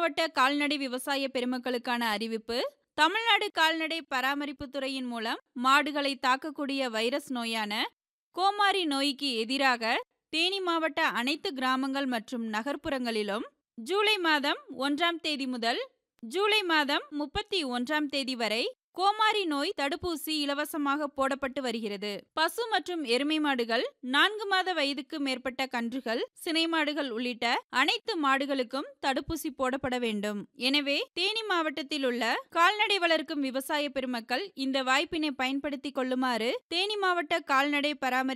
மாவட்ட கால்நடை விவசாய பெருமக்களுக்கான அறிவிப்பு தமிழ்நாடு கால்நடை பராமரிப்பு துறையின் மூலம் மாடுகளை தாக்கக்கூடிய வைரஸ் நோயான கோமாரி நோய்க்கு எதிராக தேனி மாவட்ட அனைத்து கிராமங்கள் மற்றும் நகர்ப்புறங்களிலும் ஜூலை மாதம் ஒன்றாம் தேதி முதல் ஜூலை மாதம் முப்பத்தி ஒன்றாம் தேதி வரை கோமாரி நோய் தடுப்பூசி இலவசமாக போடப்பட்டு வருகிறது பசு மற்றும் எருமை மாடுகள் நான்கு மாத வயதுக்கு மேற்பட்ட கன்றுகள் சினை மாடுகள் உள்ளிட்ட அனைத்து மாடுகளுக்கும் தடுப்பூசி போடப்பட வேண்டும் எனவே தேனி மாவட்டத்தில் உள்ள கால்நடை வளர்க்கும் விவசாய பெருமக்கள் இந்த வாய்ப்பினை பயன்படுத்திக் கொள்ளுமாறு தேனி மாவட்ட கால்நடை பராமரி